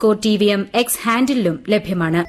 T V M X ഹാൻഡിലും ലഭ്യമാണ്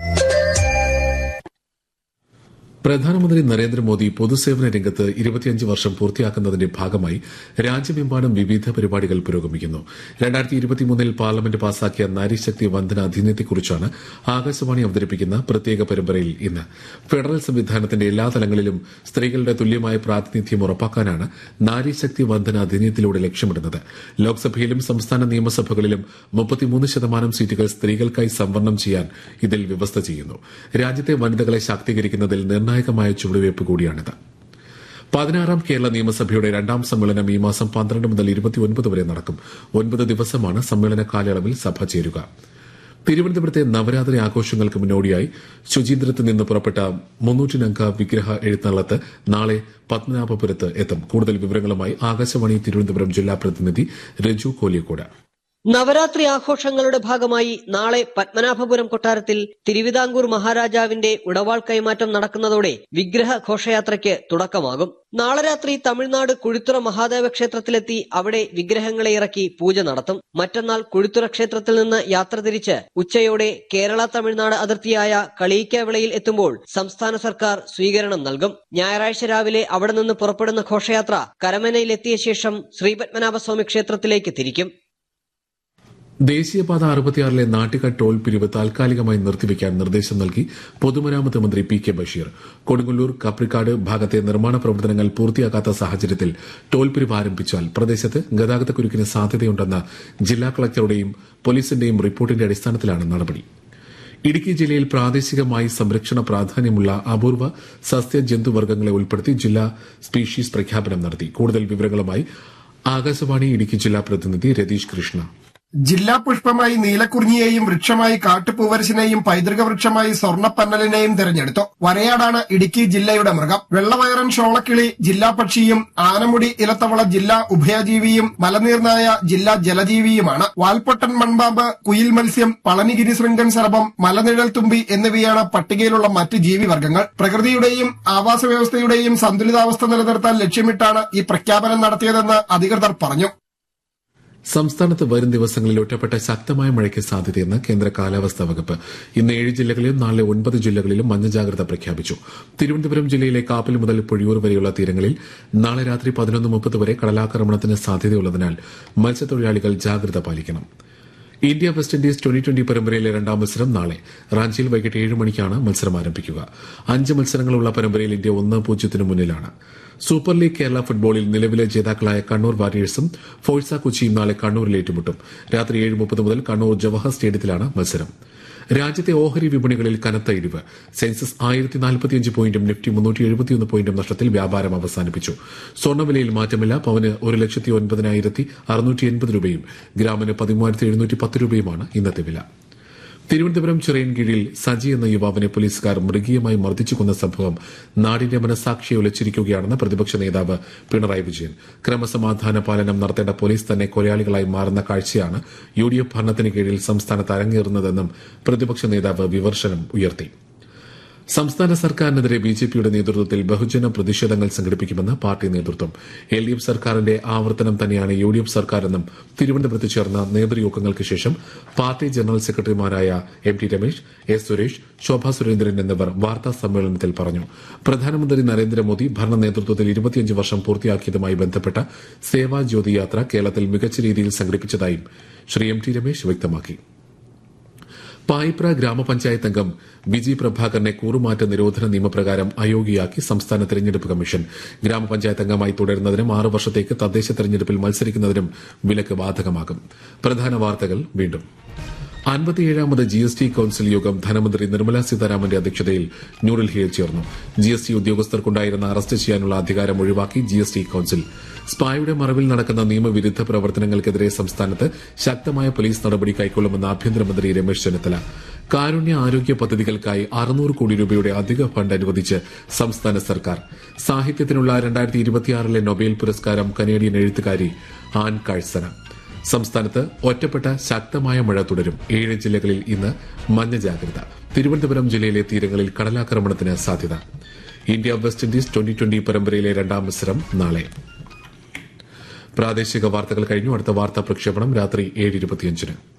പ്രധാനമന്ത്രി നരേന്ദ്രമോദി പൊതുസേവന രംഗത്ത് ഇരുപത്തിയഞ്ച് വർഷം പൂർത്തിയാക്കുന്നതിന്റെ ഭാഗമായി രാജ്യമെമ്പാടും വിവിധ പരിപാടികൾ പുരോഗമിക്കുന്നു രണ്ടായിരത്തി ഇരുപത്തിമൂന്നിൽ പാർലമെന്റ് പാസാക്കിയ നാരീശക്തി വന്ദന അധിനിയത്തെക്കുറിച്ചാണ് ആകാശവാണി അവതരിപ്പിക്കുന്ന പ്രത്യേക പരമ്പരയിൽ ഇന്ന് ഫെഡറൽ സംവിധാനത്തിന്റെ എല്ലാ തലങ്ങളിലും സ്ത്രീകളുടെ തുല്യമായ പ്രാതിനിധ്യം ഉറപ്പാക്കാനാണ് നാരീശക്തി വന്ദന അധിനിയത്തിലൂടെ ലക്ഷ്യമിടുന്നത് ലോക്സഭയിലും സംസ്ഥാന നിയമസഭകളിലും മുപ്പത്തിമൂന്ന് ശതമാനം സീറ്റുകൾ സ്ത്രീകൾക്കായി സംവരണം ചെയ്യാൻ ഇതിൽ വ്യവസ്ഥ ചെയ്യുന്നു രാജ്യത്തെ വനിതകളെ ശാക്തീകരിക്കുന്നതിൽ നിർണായകമായ ചുവടുവയ്പ് കൂടിയാണിത് പതിനാറാം കേരള നിയമസഭയുടെ രണ്ടാം സമ്മേളനം ഈ മാസം പന്ത്രണ്ട് മുതൽ ഇരുപത്തിയൊൻപത് വരെ നടക്കും ഒൻപത് ദിവസമാണ് സമ്മേളന കാലയളവിൽ സഭ ചേരുക തിരുവനന്തപുരത്തെ നവരാത്രി ആഘോഷങ്ങൾക്ക് മുന്നോടിയായി ശുചീന്ദ്രത്ത് നിന്ന് പുറപ്പെട്ട മുന്നൂറ്റിനംഗ വിഗ്രഹ എഴുന്നള്ളത്ത് നാളെ പത്മനാഭപുരത്ത് എത്തും കൂടുതൽ വിവരങ്ങളുമായി ആകാശവാണി തിരുവനന്തപുരം ജില്ലാ പ്രതിനിധി രജു കോലിയക്കോട് നവരാത്രി ആഘോഷങ്ങളുടെ ഭാഗമായി നാളെ പത്മനാഭപുരം കൊട്ടാരത്തിൽ തിരുവിതാംകൂർ മഹാരാജാവിന്റെ ഉടവാൾ കൈമാറ്റം നടക്കുന്നതോടെ വിഗ്രഹ ഘോഷയാത്രയ്ക്ക് തുടക്കമാകും നാളെ രാത്രി തമിഴ്നാട് കുഴിത്തുറ മഹാദേവ ക്ഷേത്രത്തിലെത്തി അവിടെ വിഗ്രഹങ്ങളെ ഇറക്കി പൂജ നടത്തും മറ്റന്നാൾ കുഴിത്തുറ ക്ഷേത്രത്തിൽ നിന്ന് യാത്ര തിരിച്ച് ഉച്ചയോടെ കേരള തമിഴ്നാട് അതിർത്തിയായ കളിയിക്കാവിളയിൽ എത്തുമ്പോൾ സംസ്ഥാന സർക്കാർ സ്വീകരണം നൽകും ഞായറാഴ്ച രാവിലെ അവിടെ നിന്ന് പുറപ്പെടുന്ന ഘോഷയാത്ര കരമനയിലെത്തിയ ശേഷം ശ്രീപത്മനാഭസ്വാമി ക്ഷേത്രത്തിലേക്ക് തിരിക്കും ദേശീയപാത അറുപത്തിയാറിലെ നാട്ടിക ടോൾ പിരിവ് താൽക്കാലികമായി നിർത്തിവെക്കാൻ നിർദ്ദേശം നൽകി പൊതുമരാമത്ത് മന്ത്രി പി കെ ബഷീർ കൊടുങ്ങല്ലൂർ കപ്രിക്കാട് ഭാഗത്തെ നിർമ്മാണ പ്രവർത്തനങ്ങൾ പൂർത്തിയാക്കാത്ത സാഹചര്യത്തിൽ ടോൾ പിരിവ് ആരംഭിച്ചാൽ പ്രദേശത്ത് ഗതാഗതക്കുരുക്കിന് സാധ്യതയുണ്ടെന്ന ജില്ലാ കളക്ടറുടെയും പോലീസിന്റെയും റിപ്പോർട്ടിന്റെ അടിസ്ഥാനത്തിലാണ് നടപടി ഇടുക്കി ജില്ലയിൽ പ്രാദേശികമായി സംരക്ഷണ പ്രാധാന്യമുള്ള അപൂർവ സസ്യ ജന്തുവർഗ്ഗങ്ങളെ ഉൾപ്പെടുത്തി ജില്ലാ സ്പീഷീസ് പ്രഖ്യാപനം നടത്തി കൂടുതൽ വിവരങ്ങളുമായി ആകാശവാണി ഇടുക്കി ജില്ലാ പ്രതിനിധി രതീഷ് കൃഷ്ണ ജില്ലാ പുഷ്പമായി നീലക്കുറിഞ്ഞിയെയും വൃക്ഷമായി കാട്ടുപൂവരശിനെയും പൈതൃക വൃക്ഷമായി സ്വർണ്ണപ്പന്നലിനെയും തിരഞ്ഞെടുത്തു വരയാടാണ് ഇടുക്കി ജില്ലയുടെ മൃഗം വെള്ളവയറൻ ഷോളക്കിളി ജില്ലാ പക്ഷിയും ആനമുടി ഇലത്തവള ജില്ലാ ഉഭയജീവിയും മലനീർനായ ജില്ലാ ജലജീവിയുമാണ് വാൽപ്പൊട്ടൻ മൺപാമ്പ് കുയിൽ മത്സ്യം പളനിഗിരി ശൃംഗൻ സർപ്പം മലനിഴൽ തുമ്പി എന്നിവയാണ് പട്ടികയിലുള്ള മറ്റ് ജീവിവർഗ്ഗങ്ങൾ പ്രകൃതിയുടെയും ആവാസ വ്യവസ്ഥയുടെയും സന്തുലിതാവസ്ഥ നിലനിർത്താൻ ലക്ഷ്യമിട്ടാണ് ഈ പ്രഖ്യാപനം നടത്തിയതെന്ന് അധികൃതർ പറഞ്ഞു സംസ്ഥാനത്ത് വരും ദിവസങ്ങളിൽ ഒറ്റപ്പെട്ട ശക്തമായ മഴയ്ക്ക് സാധ്യതയെന്ന് കേന്ദ്ര കാലാവസ്ഥാ വകുപ്പ് ഇന്ന് ഏഴ് ജില്ലകളിലും നാളെ ഒൻപത് ജില്ലകളിലും മഞ്ഞ ജാഗ്രത പ്രഖ്യാപിച്ചു തിരുവനന്തപുരം ജില്ലയിലെ കാപ്പിൽ മുതൽ പൊഴിയൂർ വരെയുള്ള തീരങ്ങളിൽ നാളെ രാത്രി പതിനൊന്ന് മുപ്പത് വരെ കടലാക്രമണത്തിന് സാധ്യതയുള്ളതിനാൽ മത്സ്യത്തൊഴിലാളികൾ ജാഗ്രത പാലിക്കണം India West Indies twenty twenty പരമ്പരയിലെ രണ്ടാം മത്സരം നാളെ റാഞ്ചിയിൽ വൈകിട്ട് ഏഴ് മണിക്കാണ് മത്സരം ആരംഭിക്കുക അഞ്ച് മത്സരങ്ങളുള്ള പരമ്പരയിൽ ഇന്ത്യ ഒന്ന് പൂജ്യത്തിന് മുന്നിലാണ് സൂപ്പർ ലീഗ് കേരള ഫുട്ബോളിൽ നിലവിലെ ജേതാക്കളായ കണ്ണൂർ വാരിയേഴ്സും ഫോഴ്സ കൊച്ചിയും നാളെ കണ്ണൂരിൽ ഏറ്റുമുട്ടും രാത്രി ഏഴ് മുപ്പത് മുതൽ കണ്ണൂർ ജവഹർ സ്റ്റേഡിയത്തിലാണ് മത്സരം രാജ്യത്തെ ഓഹരി വിപണികളിൽ കനത്ത ഇടിവ് സെൻസസ് ആയിരത്തി നാൽപ്പത്തിയഞ്ച് പോയിന്റും നിഫ്റ്റി മുന്നൂറ്റി എഴുപത്തിയൊന്ന് പോയിന്റും നഷ്ടത്തിൽ വ്യാപാരം അവസാനിപ്പിച്ചു സ്വർണ്ണവിലയിൽ മാറ്റമില്ല പവന് ഒരു ലക്ഷത്തി ഒൻപതിനായിരത്തി അറുന്നൂറ്റി എൺപത് രൂപയും ഗ്രാമിന് പതിമൂവായിരത്തി എഴുന്നൂറ്റി പത്ത് രൂപയുമാണ് ഇന്നത്തെ വില തിരുവനന്തപുരം ചിറയൻകീഴിൽ സജി എന്ന യുവാവിനെ പോലീസുകാർ മൃഗീയമായി മർദ്ദിച്ചു കൊന്ന സംഭവം നാടിന്റെ മനസാക്ഷിയെ ഉലച്ചിരിക്കുകയാണെന്ന് പ്രതിപക്ഷ നേതാവ് പിണറായി വിജയൻ ക്രമസമാധാന പാലനം നടത്തേണ്ട പോലീസ് തന്നെ കൊലയാളികളായി മാറുന്ന കാഴ്ചയാണ് യു ഡി എഫ് ഭരണത്തിന് കീഴിൽ സംസ്ഥാനത്ത് അരങ്ങേറുന്നതെന്നും പ്രതിപക്ഷ നേതാവ് വിമർശനം ഉയർത്തി സംസ്ഥാന സർക്കാരിനെതിരെ ബി ജെ പിയുടെ നേതൃത്വത്തിൽ ബഹുജന പ്രതിഷേധങ്ങൾ സംഘടിപ്പിക്കുമെന്ന് പാർട്ടി നേതൃത്വം എൽ ഡി എഫ് സർക്കാരിന്റെ ആവർത്തനം തന്നെയാണ് യു ഡി എഫ് സർക്കാരെന്നും തിരുവനന്തപുരത്ത് ചേർന്ന നേതൃയോഗങ്ങൾക്ക് ശേഷം പാർട്ടി ജനറൽ സെക്രട്ടറിമാരായ M T Ramesh S Suresh Shobha Surendran എന്നിവർ വാർത്താ സമ്മേളനത്തിൽ പറഞ്ഞു പ്രധാനമന്ത്രി നരേന്ദ്രമോദി ഭരണ നേതൃത്വത്തിൽ ഇരുപത്തിയഞ്ച് വർഷം പൂർത്തിയാക്കിയതുമായി ബന്ധപ്പെട്ട സേവാ ജ്യോതി യാത്ര കേരളത്തിൽ മികച്ച രീതിയിൽ സംഘടിപ്പിച്ചതായും ശ്രീ എം ടി രമേശ് വ്യക്തമാക്കി പായിപ്ര ഗ്രാമപഞ്ചായത്ത് അംഗം വിജി പ്രഭാകരനെ കൂറുമാറ്റ നിരോധന നിയമപ്രകാരം അയോഗ്യയാക്കി സംസ്ഥാന തെരഞ്ഞെടുപ്പ് കമ്മീഷൻ ഗ്രാമപഞ്ചായത്ത് അംഗമായി തുടരുന്നതിനും ആറ് വർഷത്തേക്ക് തദ്ദേശ തെരഞ്ഞെടുപ്പിൽ മത്സരിക്കുന്നതിനും വിലക്ക് ബാധകമാകും പ്രധാന വാർത്തകൾ വീണ്ടും അൻപത്തിയേഴാമത് ജി എസ് ടി കൌൺസിൽ യോഗം ധനമന്ത്രി നിർമ്മല സീതാരാമന്റെ അധ്യക്ഷതയിൽ ന്യൂഡൽഹിയിൽ ചേർന്നു ജി എസ് ടി ഉദ്യോഗസ്ഥർക്കുണ്ടായിരുന്ന അറസ്റ്റ് ചെയ്യാനുള്ള അധികാരം ഒഴിവാക്കി ജി എസ് ടി കൌൺസിൽ സ്പായുടെ മറവിൽ നടക്കുന്ന നിയമവിരുദ്ധ പ്രവർത്തനങ്ങൾക്കെതിരെ സംസ്ഥാനത്ത് ശക്തമായ പോലീസ് നടപടി കൈക്കൊള്ളുമെന്ന് ആഭ്യന്തരമന്ത്രി രമേശ് ചെന്നിത്തല കാരുണ്യ ആരോഗ്യ പദ്ധതികൾക്കായി അറുന്നൂറ് കോടി രൂപയുടെ അധിക ഫണ്ട് അനുവദിച്ച് സംസ്ഥാന സർക്കാർ സാഹിത്യത്തിനുള്ള രണ്ടായിരത്തി ഇരുപത്തിയാറിലെ നൊബേൽ പുരസ്കാരം കനേഡിയൻ എഴുത്തുകാരി ആൻ കാഴ്സന സംസ്ഥാനത്ത് ഒറ്റപ്പെട്ട ശക്തമായ മഴ തുടരും ഏഴ് ജില്ലകളിൽ ഇന്ന് മഞ്ഞ ജാഗ്രത തിരുവനന്തപുരം ജില്ലയിലെ തീരങ്ങളിൽ കടലാക്രമണത്തിന് സാധ്യത India West Indies twenty twenty പരമ്പരയിലെ രണ്ടാം മത്സരം നാളെ പ്രാദേശിക വാർത്തകൾ കഴിഞ്ഞു അടുത്ത വാർത്താ പ്രക്ഷേപണം രാത്രി ഏഴ് ഇരുപത്തിയഞ്ചിന്